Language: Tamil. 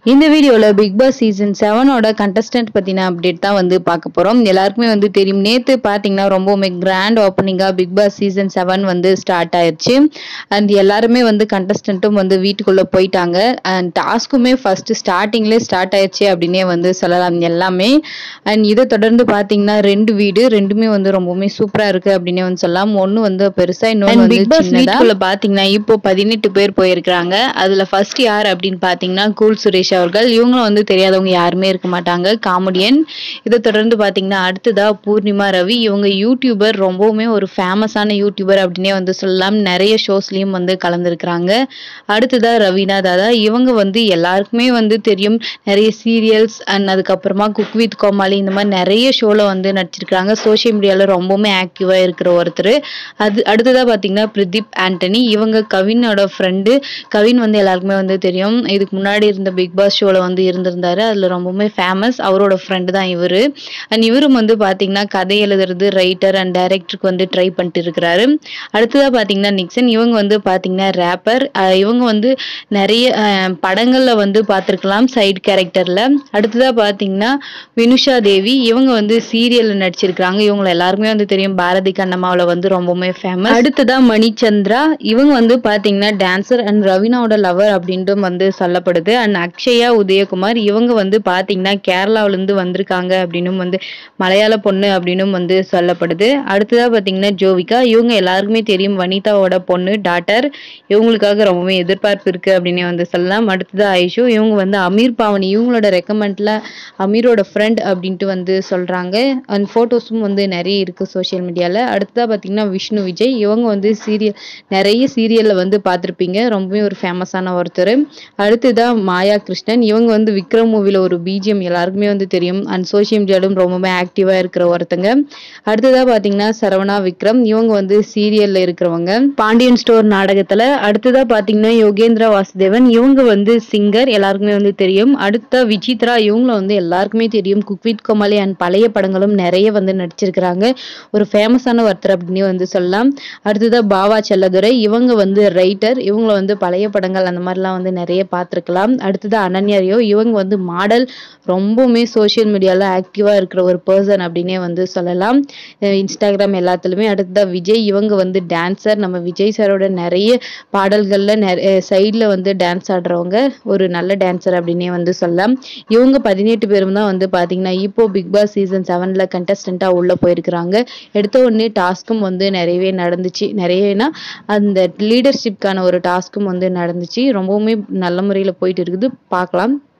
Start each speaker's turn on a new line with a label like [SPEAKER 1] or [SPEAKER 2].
[SPEAKER 1] இந்த வீடியோல பிக் பாஸ் சீசன் செவனோட கண்டஸ்டன்ட் பத்தின அப்டேட் தான் வந்து பார்க்க போறோம் எல்லாருக்குமே வந்து தெரியும் நேத்து பாத்தீங்கன்னா ரொம்பவுமே கிராண்ட் ஓப்பனிங்கா பிக் பாஸ் சீசன் செவன் வந்து ஸ்டார்ட் ஆயிருச்சு அண்ட் எல்லாருமே வந்து கண்டஸ்டன்ட்டும் வந்து வீட்டுக்குள்ள போயிட்டாங்க அண்ட் டாஸ்க்குமே ஃபர்ஸ்ட் ஸ்டார்டிங்லேயே ஸ்டார்ட் ஆயிருச்சு அப்படின்னே வந்து சொல்லலாம் எல்லாமே அண்ட் இதை தொடர்ந்து பாத்தீங்கன்னா ரெண்டு வீடு ரெண்டுமே வந்து ரொம்பவுமே சூப்பரா இருக்கு அப்படின்னே வந்து சொல்லலாம் ஒன்னு வந்து பெருசா இன்னொன்னு வந்து
[SPEAKER 2] பிக் பாஸ்
[SPEAKER 1] சின்னதா
[SPEAKER 2] வீட்டுக்குள்ள
[SPEAKER 1] பாத்தீங்கன்னா இப்போ பதினெட்டு பேர் போயிருக்கிறாங்க அதுல ஃபர்ஸ்ட் யார் அப்படின்னு பாத்தீங்கன்னா கூல் சுரேஷ் அவர்கள் இவங்களும் வந்து தெரியாதவங்க யாருமே இருக்க மாட்டாங்க காமெடியன் இதை தொடர்ந்து பாத்தீங்கன்னா அடுத்ததா பூர்ணிமா ரவி இவங்க யூடியூபர் ரொம்பவுமே ஒரு ஃபேமஸான யூடியூபர் அப்படின்னே வந்து சொல்லலாம் நிறைய ஷோஸ்லயும் வந்து கலந்துருக்கிறாங்க அடுத்ததா ரவீனா தாதா இவங்க வந்து எல்லாருக்குமே வந்து தெரியும் நிறைய சீரியல்ஸ் அண்ட் அதுக்கப்புறமா குக் வித் கோமாளி இந்த மாதிரி நிறைய ஷோல வந்து நடிச்சிருக்காங்க சோஷியல் மீடியால ரொம்பவுமே ஆக்டிவா இருக்கிற ஒருத்தர் அது அடுத்ததா பாத்தீங்கன்னா பிரதீப் ஆண்டனி இவங்க கவினோட ஃப்ரெண்டு கவின் வந்து எல்லாருக்குமே வந்து தெரியும் இதுக்கு முன்னாடி இருந்த பிக் பாஸ் ஷோல வந்து இருந்திருந்தாரு அதுல ரொம்பவுமே ஃபேமஸ் அவரோட ஃப்ரெண்டு தான் இவரு அண்ட் இவரும் வந்து பாத்தீங்கன்னா கதை எழுதுறது ரைட்டர் அண்ட் டைரக்டருக்கு வந்து ட்ரை பண்ணிட்டு இருக்கிறாரு அடுத்ததா பாத்தீங்கன்னா நிக்சன் இவங்க வந்து பாத்தீங்கன்னா ரேப்பர் இவங்க வந்து நிறைய அஹ், படங்கள்ல வந்து பார்த்திருக்கலாம் சைடு கேரக்டர்ல அடுத்ததா பாத்தீங்கன்னா வினுஷா தேவி இவங்க வந்து சீரியல்ல நடிச்சிருக்காங்க இவங்க எல்லாருக்குமே வந்து தெரியும் பாரதி கண்ணம்மாவுல வந்து ரொம்பவுமே ஃபேமஸ் அடுத்ததா மணிச்சந்திரா இவங்க வந்து பாத்தீங்கன்னா டான்சர் அண்ட் ரவீனாவோட லவர் அப்படின்ட்டு வந்து சொல்லப்படுது அண்ட் அக்ஷயா உதயகுமார் இவங்க வந்து பாத்தீங்கன்னா கேரளாவுல இருந்து வந்திருக்காங்க அப்படின்னும் வந்து மலையாள பொண்ணு அப்படின்னும் வந்து சொல்லப்படுது அடுத்ததா பாத்தீங்கன்னா ஜோவிகா இவங்க எல்லாருக்குமே தெரியும் வனிதாவோட பொண்ணு டாட்டர் இவங்களுக்காக ரொம்பவே எதிர்பார்ப்பு இருக்கு அப்படின்னே வந்து சொல்லலாம் அடுத்ததா ஐஷு இவங்க வந்து அமீர் பாவனி இவங்களோட ரெக்கமெண்ட்ல அமீரோட ஃப்ரெண்ட் அப்படின்ட்டு வந்து சொல்றாங்க அண்ட் ஃபோட்டோஸும் வந்து நிறைய இருக்கு சோஷியல் மீடியால அடுத்ததா பாத்தீங்கன்னா விஷ்ணு விஜய் இவங்க வந்து சீரியல் நிறைய சீரியல்ல வந்து பார்த்திருப்பீங்க ரொம்பவே ஒரு ஃபேமஸான ஒருத்தர் அடுத்ததா மாயா கிருஷ்ணன் இவங்க வந்து விக்ரம் மூவில ஒரு பிஜிஎம் எல்லாருக்குமே வந்து தெரியும் அண்ட் சோஷியல் மீடியாலும் ரொம்பவே ஆக்டிவா இருக்கிற ஒருத்தங்க அடுத்ததா பாத்தீங்கன்னா சரவணா விக்ரம் இவங்க வந்து சீரியல்ல இருக்கிறவங்க பாண்டியன் ஸ்டோர் நாடகத்துல அடுத்ததா பாத்தீங்கன்னா யோகேந்திரா வாசுதேவன் இவங்க வந்து சிங்கர் எல்லாருக்குமே வந்து தெரியும் அடுத்த விசித்ரா இவங்கள வந்து எல்லாருக்குமே தெரியும் குக் வித் கோமாளி அண்ட் பழைய படங்களும் நிறைய வந்து நடிச்சிருக்கிறாங்க ஒரு ஃபேமஸான ஒருத்தர் அப்படின்னு வந்து சொல்லலாம் அடுத்ததா பாவா செல்லதுரை இவங்க வந்து ரைட்டர் இவங்கள வந்து பழைய படங்கள் அந்த மாதிரிலாம் வந்து நிறைய பார்த்துருக்கலாம் அடுத்தது அனன்யாரியோ இவங்க வந்து மாடல் ரொம்பவுமே சோஷியல் மீடியால ஆக்டிவா இருக்கிற ஒரு பர்சன் அப்படின்னே வந்து சொல்லலாம் அஹ் இன்ஸ்டாகிராம் எல்லாத்துலயுமே அடுத்ததா விஜய் இவங்க வந்து டான்சர் நம்ம விஜய் சாரோட நிறைய பாடல்கள்ல நிறைய சைட்ல வந்து டான்ஸ் ஆடுறவங்க ஒரு நல்ல டான்சர் அப்படின்னே வந்து சொல்லலாம் இவங்க பதினெட்டு பேரும் தான் வந்து பாத்தீங்கன்னா இப்போ பிக் பாஸ் சீசன் செவன்ல கண்டஸ்டண்டா உள்ள போயிருக்கிறாங்க எடுத்த உடனே டாஸ்க்கும் வந்து நிறையவே நடந்துச்சு நிறையனா அந்த லீடர்ஷிப்கான ஒரு டாஸ்க்கும் வந்து நடந்துச்சு ரொம்பவுமே நல்ல முறையில் போயிட்டு இருக்குது பார்க்கலாம்